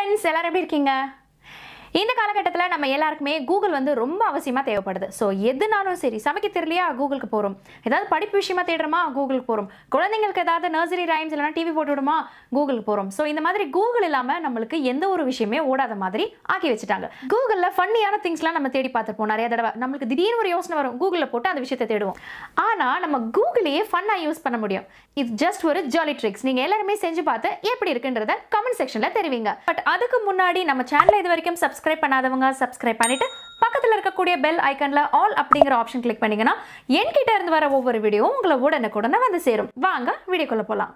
friends எல்லாரும் எப்படி இருக்கீங்க இந்த காலகட்டத்தில் நம்ம எல்லாருக்குமே கூகுள் வந்து ரொம்ப அவசியமாக தேவைப்படுது ஸோ எதுனாலும் சரி சமைக்க தெரியலையா கூகுளுக்கு போகிறோம் ஏதாவது படிப்பு விஷயமா தேடுறோமா கூகுளுக்கு போகிறோம் குழந்தைங்களுக்கு ஏதாவது நர்சரி ரைம்ஸ் இல்லைனா டிவி போட்டு விடுமா கூகுளுக்கு போகிறோம் ஸோ இந்த மாதிரி கூகுள் இல்லாமல் நம்மளுக்கு எந்த ஒரு விஷயமே ஓடாத மாதிரி ஆக்கி வச்சுட்டாங்க கூகுளில் ஃபன்னியான திங்ஸ்லாம் நம்ம தேடி பார்த்துருப்போம் நிறைய தடவை நம்மளுக்கு திடீர்னு ஒரு யோசனை வரும் கூகுளில் போட்டு அந்த விஷயத்தை தேடுவோம் ஆனால் நம்ம கூகுளையே ஃபன்னாக யூஸ் பண்ண முடியும் இது ஜஸ்ட் ஒரு ஜாலி ட்ரிக்ஸ் நீங்கள் எல்லாருமே செஞ்சு பார்த்து எப்படி இருக்குன்றத கமெண்ட் செக்ஷனில் தெரிவிங்க பட் அதுக்கு முன்னாடி நம்ம சேனலை இது வரைக்கும் சப்ஸ்கிரைப் பண்ணாதவங்க சப்ஸ்கிரைப் பண்ணிட்டு பக்கத்தில் இருக்கக்கூடிய பெல் ஐக்கன்ல ஆல் அப்படிங்கிற ஆப்ஷன் கிளிக் பண்ணீங்கன்னா என்கிட்ட இருந்து வர ஒவ்வொரு வீடியோவும் உங்களை உடனுக்குடனே வந்து சேரும் வாங்க வீடியோக்குள்ள போகலாம்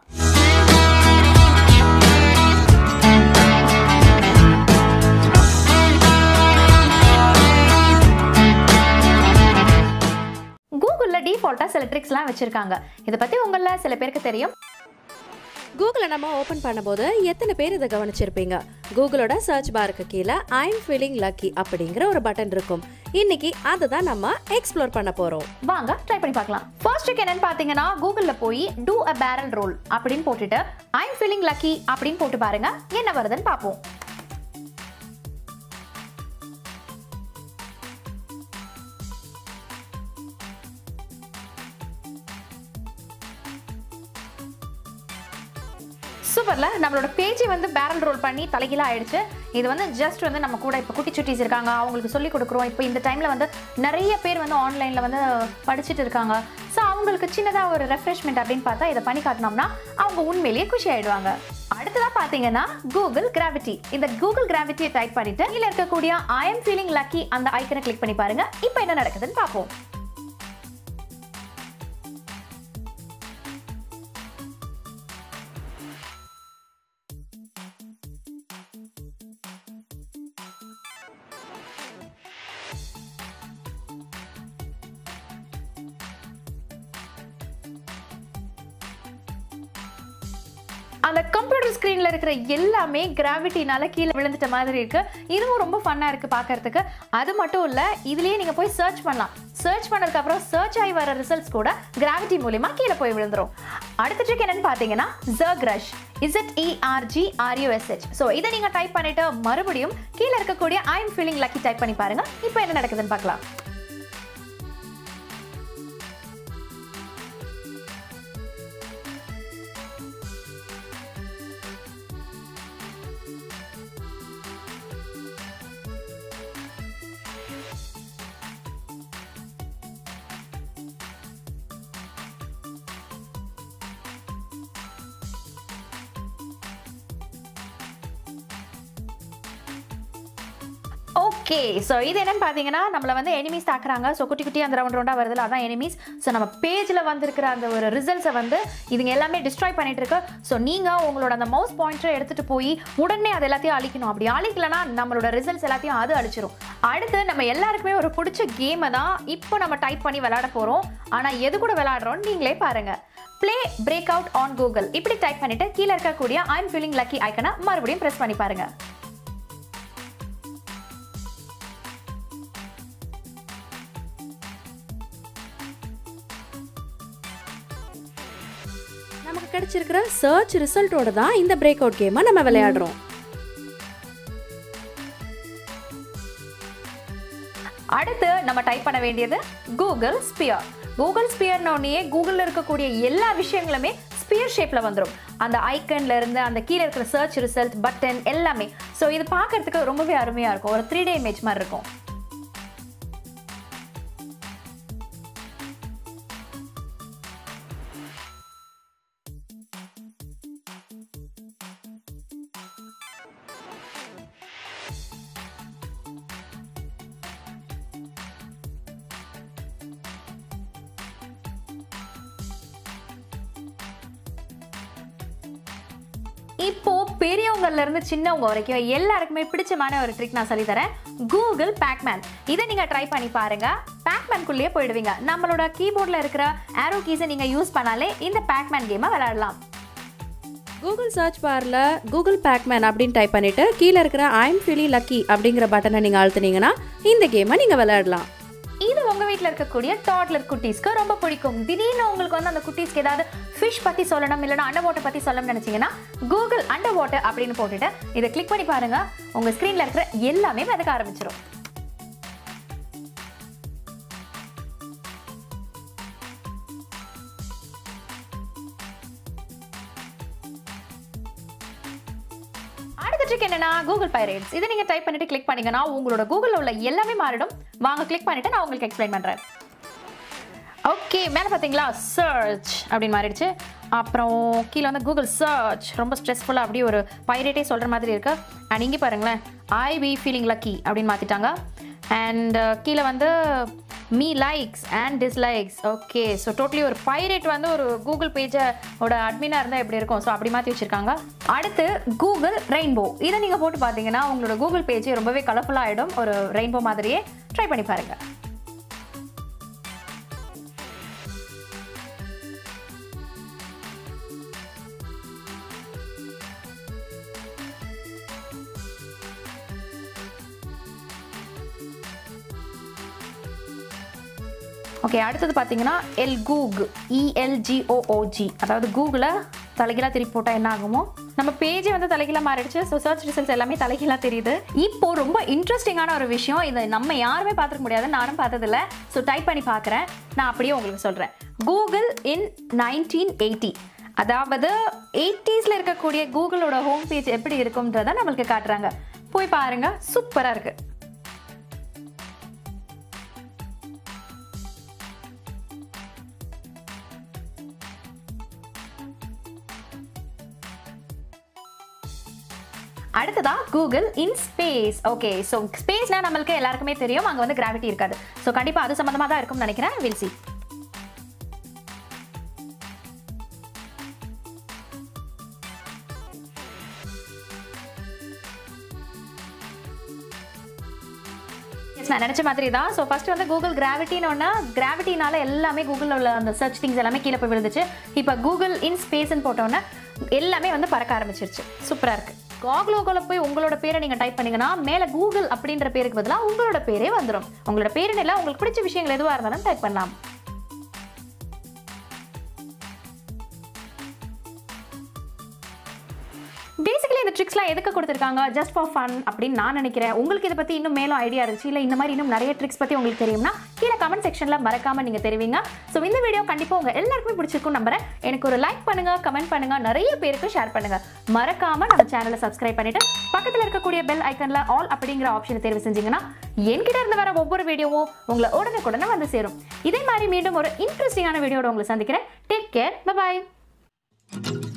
கூகுளில் டிஃபால்ட்டாக சில ட்ரிக்ஸ்லாம் வச்சுருக்காங்க இதை பற்றி உங்களில் சில பேருக்கு தெரியும் கூகுளை நம்ம ஓப்பன் பண்ணும்போது எத்தனை பேர் இதை கவனிச்சிருப்பீங்க கூகுளோட சர்ச் பாருக்கு கீழே ஐம் ஃபீலிங் லக்கி அப்படிங்கிற ஒரு பட்டன் இருக்கும் இன்னைக்கு அதை தான் நம்ம எக்ஸ்ப்ளோர் பண்ண போறோம் வாங்க ட்ரை பண்ணி பார்க்கலாம் ஃபர்ஸ்ட் ட்ரிக் என்னன்னு பார்த்தீங்கன்னா கூகுளில் போய் டூ அ பேரல் ரோல் அப்படின்னு போட்டுட்டு ஐம் ஃபீலிங் லக்கி அப்படின்னு போட்டு பாருங்க என்ன வருதுன்னு பார்ப்போம் சூப்பர்ல நம்மளோட பேஜை வந்து பேரல் ரோல் பண்ணி தலைகீழ ஆயிடுச்சு இது வந்து ஜஸ்ட் வந்து நம்ம கூட இப்போ குட்டி சுட்டிஸ் இருக்காங்க அவங்களுக்கு சொல்லி கொடுக்குறோம் இப்போ இந்த டைம்ல வந்து நிறைய பேர் வந்து ஆன்லைன்ல வந்து படிச்சுட்டு இருக்காங்க ஸோ அவங்களுக்கு சின்னதாக ஒரு ரெஃப்ரெஷ்மெண்ட் அப்படின்னு பார்த்தா இதை பண்ணி காட்டினோம்னா அவங்க உண்மையிலேயே குஷி ஆயிடுவாங்க அடுத்ததா பாத்தீங்கன்னா கூகுள் கிராவிட்டி இந்த கூகுள் கிராவிட்டியை டைப் பண்ணிட்டு இதுல இருக்கக்கூடிய ஐ எம் ஃபீலிங் லக்கி அந்த ஐக்கனை கிளிக் பண்ணி பாருங்க இப்போ என்ன நடக்குதுன்னு பார்ப்போம் அந்த கம்ப்யூட்டர் ஸ்க்ரீனில் இருக்கிற எல்லாமே கிராவிட்டினால கீழே விழுந்துட்ட மாதிரி இருக்கு இதுவும் ரொம்ப ஃபன்னாக இருக்கு பார்க்கறதுக்கு அது மட்டும் இல்லை இதுலேயே நீங்கள் போய் சர்ச் பண்ணலாம் சர்ச் பண்ணதுக்கப்புறம் சர்ச் ஆகி வர ரிசல்ட்ஸ் கூட கிராவிட்டி மூலியமா கீழே போய் விழுந்துரும் அடுத்த ட்ரிக் என்னன்னு பார்த்தீங்கன்னா zerg rush Z E R G R U S H so இதை நீங்கள் டைப் பண்ணிட்டு மறுபடியும் கீழே இருக்கக்கூடிய I'm feeling lucky type பண்ணி பாருங்க இப்போ என்ன நடக்குதுன்னு பார்க்கலாம் ஓகே ஸோ இது என்னன்னு பார்த்தீங்கன்னா நம்மளை வந்து எனிமீஸ் தாக்குறாங்க ஸோ குட்டி குட்டி அந்த ரவுண்ட் ரவுண்டாக வருதுல அதான் எனிமீஸ் ஸோ நம்ம பேஜில் வந்திருக்கிற அந்த ஒரு ரிசல்ட்ஸை வந்து இதுங்க எல்லாமே டிஸ்ட்ராய் பண்ணிட்டு இருக்கு ஸோ நீங்கள் உங்களோட அந்த மவுஸ் பாயிண்டரை எடுத்துகிட்டு போய் உடனே அது எல்லாத்தையும் அழிக்கணும் அப்படி அழிக்கலனா நம்மளோட ரிசல்ட்ஸ் எல்லாத்தையும் அது அழிச்சிரும் அடுத்து நம்ம எல்லாருக்குமே ஒரு பிடிச்ச கேமை தான் இப்போ நம்ம டைப் பண்ணி விளையாட போகிறோம் ஆனால் எது கூட விளையாடுறோம் நீங்களே பாருங்க play breakout on Google இப்படி டைப் பண்ணிட்டு கீழே இருக்கக்கூடிய ஐம் ஃபீலிங் லக்கி ஐக்கனை மறுபடியும் ப்ரெஸ் பண்ணி பாருங்க நமக்கு கிடைச்சிருக்கிற சர்ச் ரிசல்ட்டோட தான் இந்த பிரேக் அவுட் கேமை நம்ம விளையாடுறோம் அடுத்து நம்ம டைப் பண்ண வேண்டியது கூகுள் ஸ்பியர் கூகுள் ஸ்பியர்னோடனே கூகுளில் இருக்கக்கூடிய எல்லா விஷயங்களுமே ஸ்பியர் ஷேப்பில் வந்துடும் அந்த ஐக்கன்ல இருந்து அந்த கீழே இருக்கிற சர்ச் ரிசல்ட் பட்டன் எல்லாமே ஸோ இது பார்க்கறதுக்கு ரொம்பவே அருமையாக இருக்கும் ஒரு த்ரீ டே இமேஜ் மாதிரி இருக்கும் இப்போ பெரியவங்கள்ல இருந்து சின்னவங்க வரைக்கும் எல்லாருக்குமே பிடிச்சமான ஒரு ட்ரிக் நான் சொல்லி தரேன் கூகுள் பேக்மேன் இதை நீங்க ட்ரை பண்ணி பாருங்க பேக்மேன்குள்ளேயே போயிடுவீங்க நம்மளோட கீபோர்டில் இருக்கிற ஆரோ கீஸை நீங்க யூஸ் பண்ணாலே இந்த பேக்மேன் கேமை விளையாடலாம் கூகுள் சர்ச் பாரில் கூகுள் பேக்மேன் அப்படின்னு டைப் பண்ணிட்டு கீழே இருக்கிற ஐம் ஃபீலி லக்கி அப்படிங்கிற பட்டனை நீங்கள் அழுத்துனீங்கன்னா இந்த கேமை நீங்கள் விளையாடலாம் இது உங்க வீட்டில் இருக்கக்கூடிய டாட்லர் குட்டீஸ்க்கு ரொம்ப பிடிக்கும் திடீர்னு உங்களுக்கு வந்து அந்த குட்டீஸ்க்கு ஏதாவது ஃபிஷ் பற்றி சொல்லணும் இல்லைனா அண்டர் வாட்டர் பற்றி சொல்லணும்னு நினச்சிங்கன்னா கூகுள் அண்டர் வாட்டர் அப்படின்னு போட்டுட்டு இதை கிளிக் பண்ணி பாருங்க உங்கள் ஸ்க்ரீனில் இருக்கிற எல்லாமே மிதக்க ஆரம்பிச்சிடும் அடுத்த ட்ரிக் என்னன்னா கூகுள் பைரேட்ஸ் இதை நீங்க டைப் பண்ணிட்டு கிளிக் பண்ணீங்கன்னா உங்களோட கூகுள்ல உள்ள எல்லாமே மாறிடும் வாங்க கிளிக் பண்ணிட்டு நான் உங்களுக்கு எக்ஸ்பிளைன் பண்றேன் ஓகே மேலே பார்த்தீங்களா சர்ச் அப்படின்னு மாறிடுச்சு அப்புறம் கீழே வந்து கூகுள் சர்ச் ரொம்ப ஸ்ட்ரெஸ்ஃபுல்லாக அப்படியே ஒரு பைரேட்டே சொல்கிற மாதிரி இருக்கு அண்ட் இங்கே பாருங்களேன் ஐ பி ஃபீலிங் லக்கி அப்படின்னு மாற்றிட்டாங்க அண்ட் கீழே வந்து me likes and dislikes okay so totally ஒரு பைரேட் வந்து ஒரு கூகுள் பேஜோட அட்மினாக இருந்தால் எப்படி இருக்கும் ஸோ அப்படி மாற்றி வச்சுருக்காங்க அடுத்து கூகுள் ரெயின்போ இதை நீங்கள் போட்டு பார்த்தீங்கன்னா உங்களோட கூகுள் பேஜ் ரொம்பவே கலர்ஃபுல்லாக ஆகிடும் ஒரு ரெயின்போ மாதிரியே ட்ரை பண்ணி பாருங்கள் ஓகே அடுத்தது பார்த்தீங்கன்னா எல் கூக் இஎல்ஜிஓஓஜி அதாவது கூகுளை தலைகீழாக திருப்பி போட்டால் என்ன ஆகுமோ நம்ம பேஜே வந்து தலைகீழாக மாறிடுச்சு ஸோ சர்ச் ரிசல்ட்ஸ் எல்லாமே தலைகீழாக தெரியுது இப்போ ரொம்ப இன்ட்ரெஸ்டிங்கான ஒரு விஷயம் இதை நம்ம யாருமே பார்த்துக்க முடியாது நானும் பார்த்ததில்ல ஸோ டைப் பண்ணி பார்க்குறேன் நான் அப்படியே உங்களுக்கு சொல்கிறேன் கூகுள் இன் நைன்டீன் எயிட்டி அதாவது எயிட்டிஸில் இருக்கக்கூடிய கூகுளோட ஹோம் பேஜ் எப்படி இருக்கும்ன்றதை நம்மளுக்கு காட்டுறாங்க போய் பாருங்க சூப்பராக இருக்குது அடுத்ததா Google in space okay so ஸ்பேஸ்னா நம்மளுக்கு எல்லாருக்குமே தெரியும் அங்கே வந்து கிராவிட்டி இருக்காது ஸோ கண்டிப்பாக அது சம்மந்தமாக தான் இருக்கும்னு நினைக்கிறேன் வில் சி நான் நினச்ச மாதிரி தான் ஸோ ஃபர்ஸ்ட் வந்து கூகுள் கிராவிட்டின்னு ஒன்று கிராவிட்டினால எல்லாமே கூகுளில் உள்ள அந்த சர்ச் திங்ஸ் எல்லாமே கீழே போய் விழுந்துச்சு இப்போ கூகுள் இன் ஸ்பேஸ்ன்னு போட்டோன்னே எல்லாமே வந்து பறக்க ஆரம்பிச்சிருச்சு சூப்பராக இருக்குது காக்லோகோல போய் உங்களோட பேரை நீங்கள் டைப் பண்ணீங்கன்னா மேலே கூகுள் அப்படின்ற பேருக்கு பதிலாக உங்களோட பேரே வந்துடும் உங்களோட பேருன்னு இல்லை உங்களுக்கு பிடிச்ச விஷயங்கள் எதுவாக இருந்தாலும் டைப் பண்ணலாம் பேசிக்கலி இந்த ட்ரிக்ஸ்லாம் எதுக்கு கொடுத்துருக்காங்க ஜஸ்ட் ஃபார் ஃபன் அப்படின்னு நான் நினைக்கிறேன் உங்களுக்கு இதை பற்றி இன்னும் மேலும் ஐடியா இருந்துச்சு இல்லை இந்த மாதிரி இன்னும் நிறைய ட்ரிக்ஸ் பற்றி உங்களுக்கு தெரியும்னா கீழே கமெண்ட் செக்ஷனில் மறக்காம நீங்கள் தெரிவிங்க ஸோ இந்த வீடியோ கண்டிப்பாக உங்கள் எல்லாருக்குமே பிடிச்சிருக்கும் நம்புறேன் எனக்கு ஒரு லைக் பண்ணுங்க கமெண்ட் பண்ணுங்க நிறைய பேருக்கு ஷேர் பண்ணுங்க மறக்காம நம்ம சேனலை சப்ஸ்கிரைப் பண்ணிட்டு பக்கத்தில் இருக்கக்கூடிய பெல் ஐக்கனில் ஆல் அப்படிங்கிற ஆப்ஷனை தேர்வு செஞ்சீங்கன்னா என்கிட்ட இருந்து வர ஒவ்வொரு வீடியோவும் உங்களை உடனுக்குடனே வந்து சேரும் இதே மாதிரி மீண்டும் ஒரு இன்ட்ரெஸ்டிங்கான வீடியோட உங்களை சந்திக்கிறேன் டேக் கேர் பாய்